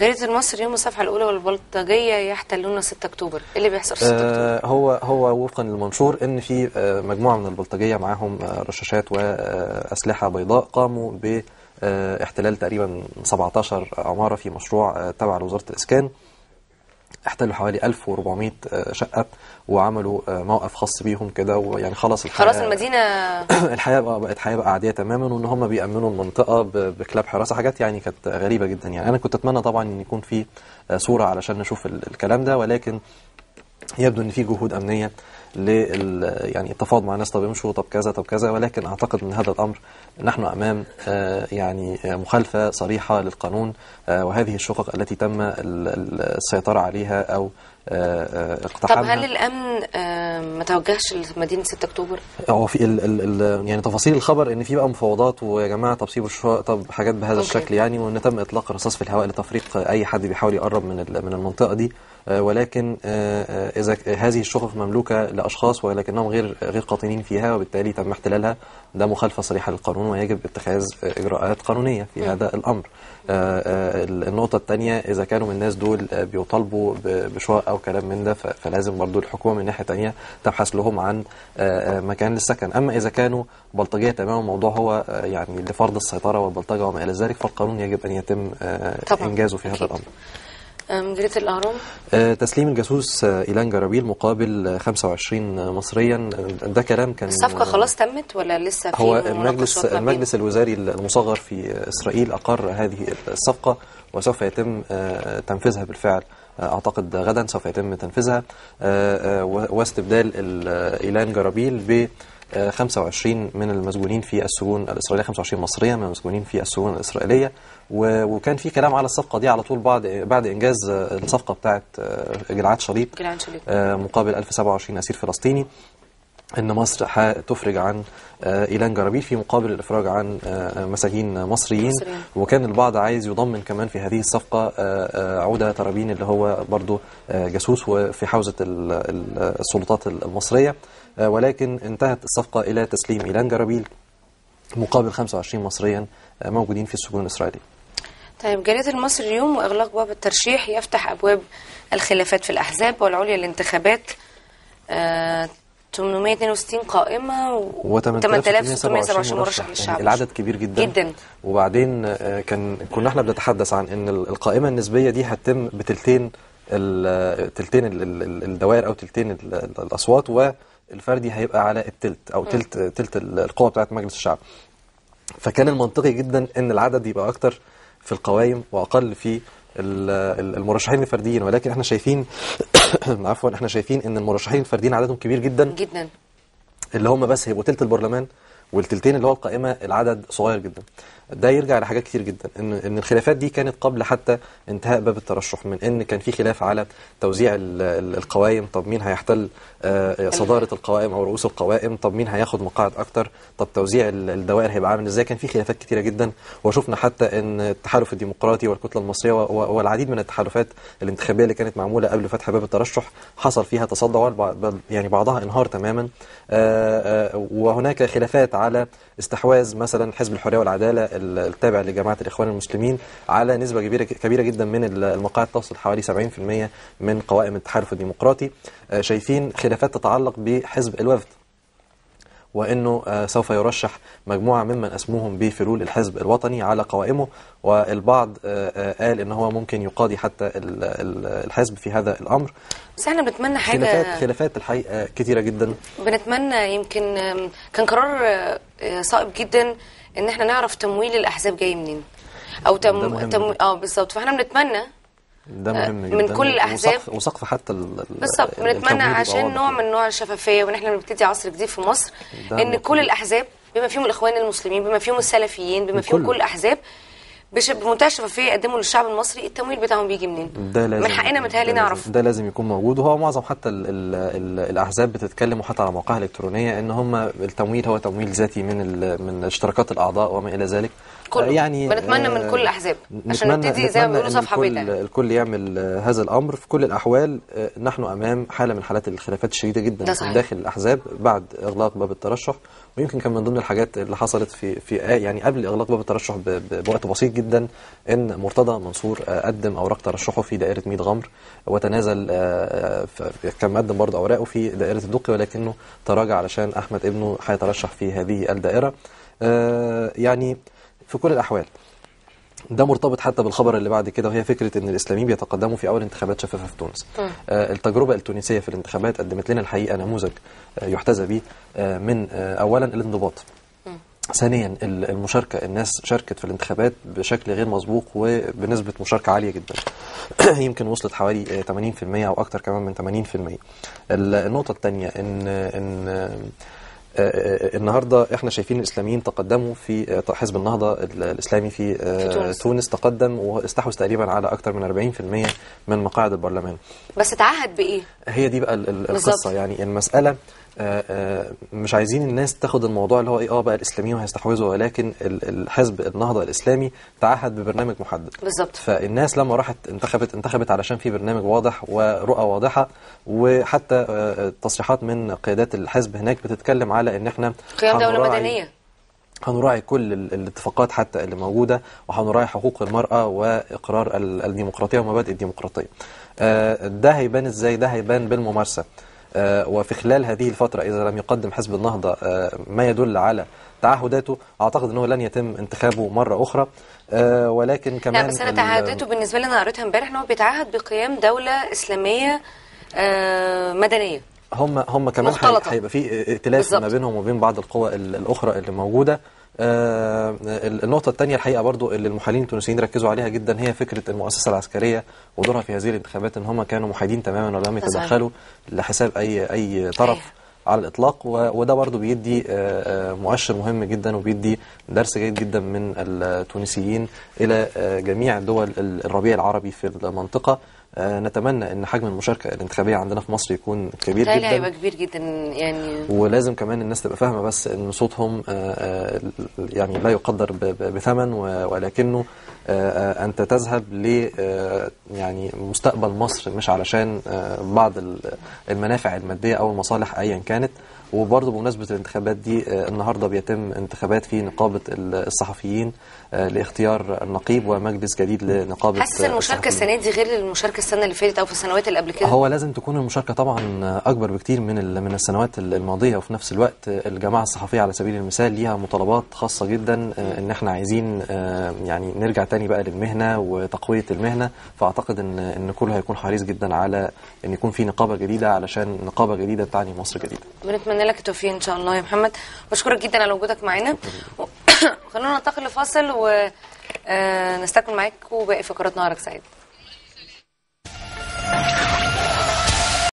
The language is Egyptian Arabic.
جريدة المصري يوم الصفحة الأولى والبلطجية يحتلون 6 أكتوبر إيه اللي بيحصل في 6 أكتوبر؟ آه، هو هو وفقا للمنشور ان في آه، مجموعه من البلطجيه معاهم آه، رشاشات واسلحه بيضاء قاموا باحتلال تقريبا 17 عماره في مشروع آه، تبع لوزاره الاسكان احتلوا حوالي 1400 آه، شقه وعملوا آه، موقف خاص بيهم كده ويعني خلاص الحياه خلاص المدينة الحياه بقى بقت حياه بقى عاديه تماما وان هم بيامنوا المنطقه ب- بكلاب حراسه حاجات يعني كانت غريبه جدا يعني انا كنت اتمنى طبعا ان يكون في آه، صوره علشان نشوف ال- الكلام ده ولكن يبدو ان في جهود امنيه لل يعني التفاوض مع الناس طب امشوا طب كذا طب كذا ولكن اعتقد ان هذا الامر نحن امام آه، يعني آه، مخالفه صريحه للقانون آه، وهذه الشقق التي تم ال- ال- السيطره عليها او آه، آه، طب اقتحامها هل الأمن آه، ما توجهش لمدينة 6 أكتوبر؟ هو في ال ال ال يعني تفاصيل الخبر ان في بقى مفاوضات ويا جماعه طب سيبوا الشقق طب حاجات بهذا أوكي. الشكل يعني وان تم اطلاق الرصاص في الهواء لتفريق اي حد بيحاول يقرب من ال- من المنطقه دي آه، ولكن آه، آه، اذا ك- هذه الشقق مملوكه لاشخاص ولكنهم غير غير قاطنين فيها وبالتالي تم احتلالها ده مخالفه صريحه للقانون ويجب اتخاذ آه، اجراءات قانونيه في هذا الامر آه، آه، النقطه الثانيه اذا كانوا من الناس دول آه، بيطالبوا ب- بشقق او كلام من ده ف- فلازم برضو الحكومه من ناحيه ثانيه تبحث لهم عن آه، آه، مكان للسكن اما اذا كانوا بلطجيه تماما الموضوع هو آه، يعني لفرض السيطره والبلطجه وما الى ذلك فالقانون يجب ان يتم آه، طبعاً. انجازه في هذا أكيد. الامر آه، من جريدة الأهرام آه، تسليم الجاسوس آه، إيلان جرابيل مقابل آه، 25 مصريا آه، ده كلام كان الصفقة خلاص تمت ولا لسه في هو مناقشات المجلس ما بين- المجلس الوزاري المصغر في إسرائيل أقر هذه الصفقة وسوف يتم آه، تنفيذها بالفعل آه، أعتقد غدا سوف يتم تنفيذها آه، آه، و- واستبدال ال- آه، إيلان جرابيل ب آه، 25 من المسجونين في السجون الإسرائيلية 25 مصريا من المسجونين في السجون الإسرائيلية و- وكان في كلام على الصفقة دي على طول بعد بعد إنجاز آه، الصفقة بتاعت آه، جلعاد شليط جلعاد شليط. آه، مقابل 1027 أسير فلسطيني ان مصر هتفرج عن آه، ايلان جرابيل في مقابل الافراج عن آه، مساجين مصريين مصريين. وكان البعض عايز يضمن كمان في هذه الصفقه آه، آه، عوده ترابين اللي هو برضه آه، جاسوس وفي حوزه ال- ال- السلطات المصريه آه، ولكن انتهت الصفقه الى تسليم ايلان جرابيل مقابل 25 مصريا آه، موجودين في السجون الاسرائيليه طيب جريدة المصري اليوم وإغلاق باب الترشيح يفتح أبواب الخلافات في الأحزاب والعليا للانتخابات آه 862 قائمة و 8627 مرشح للشعب يعني العدد كبير جدا جدا وبعدين آه، كان كنا احنا بنتحدث عن ان ال- القائمه النسبيه دي هتتم بتلتين ال- تلتين ال- ال- ال- الدوائر او تلتين ال- ال- الاصوات والفردي هيبقى على التلت او تلت تلت ال- القوه بتاعت مجلس الشعب فكان المنطقي جدا ان العدد يبقى اكتر في القوائم واقل في ال- ال- المرشحين الفرديين ولكن احنا شايفين عفوا احنا شايفين ان المرشحين الفرديين عددهم كبير جدا جدا اللي هم بس هيبقوا تلت البرلمان والتلتين اللي هو القائمه العدد صغير جدا ده يرجع لحاجات كتير جدا ان ان الخلافات دي كانت قبل حتى انتهاء باب الترشح من ان كان في خلاف على توزيع ال- ال- القوائم طب مين هيحتل آه، صداره القوائم او رؤوس القوائم طب مين هياخد مقاعد اكتر طب توزيع ال- الدوائر هيبقى عامل ازاي كان في خلافات كتيره جدا وشفنا حتى ان التحالف الديمقراطي والكتله المصريه و- و- والعديد من التحالفات الانتخابيه اللي كانت معموله قبل فتح باب الترشح حصل فيها تصدع والبع- بل- يعني بعضها انهار تماما آه، آه، وهناك خلافات على استحواذ مثلا حزب الحريه والعداله ال- التابع لجماعه الاخوان المسلمين على نسبه كبيره كبيره جدا من ال- المقاعد تصل حوالي 70% من قوائم التحالف الديمقراطي آه، شايفين خلافات تتعلق بحزب الوفد وانه آه، سوف يرشح مجموعه ممن اسموهم بفلول الحزب الوطني على قوائمه والبعض آه، آه، قال ان هو ممكن يقاضي حتى ال- ال- الحزب في هذا الامر بس احنا بنتمنى حاجة خلافات خلافات الحقيقه كثيره جدا بنتمنى يمكن آم، كان قرار آه، آه، صائب جدا ان احنا نعرف تمويل الاحزاب جاي منين او ده تم... مهم تم... جداً. اه بالظبط فاحنا بنتمنى ده مهم من جدا كل الأحزاب. وسقف, وسقف حتى ال- ال- بالظبط التمويل بنتمنى يبقى عشان واضح نوع يعني. من نوع الشفافيه وان احنا بنبتدي عصر جديد في مصر ده ان مطلوب. كل الاحزاب بما فيهم الاخوان المسلمين بما فيهم السلفيين بما فيهم كله. كل الاحزاب بش- بمنتهى الشفافيه يقدموا للشعب المصري التمويل بتاعهم بيجي منين ده لازم من حقنا متهيألي ده لازم- نعرف ده لازم يكون موجود وهو معظم حتى ال ال ال الاحزاب بتتكلم وحتى على مواقعها الالكترونيه ان هم التمويل هو تمويل ذاتي من ال- من اشتراكات الاعضاء وما الى ذلك كله يعني بنتمنى من كل الاحزاب عشان نبتدي زي ما بيقولوا صفحه بيضاء الكل يعمل هذا الامر في كل الاحوال نحن امام حاله من حالات الخلافات الشديده جدا داخل الاحزاب بعد اغلاق باب الترشح ويمكن كان من ضمن الحاجات اللي حصلت في في يعني قبل اغلاق باب الترشح بوقت بسيط جدا ان مرتضى منصور قدم اوراق ترشحه في دائره ميت غمر وتنازل كان مقدم برضه اوراقه في دائره الدقي ولكنه تراجع علشان احمد ابنه هيترشح في هذه الدائره يعني في كل الاحوال ده مرتبط حتى بالخبر اللي بعد كده وهي فكره ان الاسلاميين بيتقدموا في اول انتخابات شفافه في تونس. آه التجربه التونسيه في الانتخابات قدمت لنا الحقيقه نموذج آه يحتذى به آه من آه اولا الانضباط. م. ثانيا المشاركه الناس شاركت في الانتخابات بشكل غير مسبوق وبنسبه مشاركه عاليه جدا. يمكن وصلت حوالي 80% او اكثر كمان من 80%. النقطه الثانيه ان ان النهارده احنا شايفين الاسلاميين تقدموا في حزب النهضه الاسلامي في, في تونس. تونس تقدم واستحوذ تقريبا على اكثر من 40% من مقاعد البرلمان بس تعهد بايه هي دي بقى القصه يعني المساله مش عايزين الناس تاخد الموضوع اللي هو ايه اه بقى الاسلاميين وهيستحوذوا ولكن الحزب النهضه الاسلامي تعهد ببرنامج محدد بالظبط فالناس لما راحت انتخبت انتخبت علشان في برنامج واضح ورؤى واضحه وحتى تصريحات من قيادات الحزب هناك بتتكلم على ان احنا قيام دوله مدنيه هنراعي كل الاتفاقات حتى اللي موجوده وهنراعي حقوق المراه واقرار الديمقراطيه ومبادئ الديمقراطيه ده هيبان ازاي ده هيبان بالممارسه آه وفي خلال هذه الفترة إذا لم يقدم حزب النهضة آه ما يدل على تعهداته أعتقد أنه لن يتم انتخابه مرة أخرى آه ولكن كمان لا بس أنا تعهدته بالنسبة لي أنا قريتها امبارح أنه بيتعهد بقيام دولة إسلامية مدنية هم هم كمان هيبقى في ائتلاف ما بينهم وبين بعض القوى الأخرى اللي موجودة آه النقطة الثانية الحقيقة برضو اللي المحللين التونسيين ركزوا عليها جدا هي فكرة المؤسسة العسكرية ودورها في هذه الانتخابات ان هم كانوا محايدين تماما ولم يتدخلوا لحساب اي اي طرف أيه. على الاطلاق وده برضو بيدي مؤشر مهم جدا وبيدي درس جيد جدا من التونسيين الى جميع دول الربيع العربي في المنطقة نتمنى ان حجم المشاركه الانتخابيه عندنا في مصر يكون كبير جدا هيبقى كبير جدا يعني ولازم كمان الناس تبقى فاهمه بس ان صوتهم يعني لا يقدر بثمن ولكنه انت تذهب ل يعني مستقبل مصر مش علشان بعض المنافع الماديه او المصالح ايا كانت وبرضه بمناسبه الانتخابات دي النهارده بيتم انتخابات في نقابه الصحفيين لاختيار النقيب ومجلس جديد لنقابه حاسس المشاركه السنه دي غير المشاركه السنه اللي فاتت او في السنوات اللي قبل كده هو لازم تكون المشاركه طبعا اكبر بكتير من من السنوات الماضيه وفي نفس الوقت الجماعه الصحفيه على سبيل المثال ليها مطالبات خاصه جدا ان احنا عايزين يعني نرجع تاني بقى للمهنه وتقويه المهنه فاعتقد ان ان كله هيكون حريص جدا على ان يكون في نقابه جديده علشان نقابه جديده تعني مصر جديده بنتمنى لك التوفيق ان شاء الله يا محمد بشكرك جدا على وجودك معانا خلونا ننتقل لفاصل ونستكمل معاك وباقي فقرات نهارك سعيد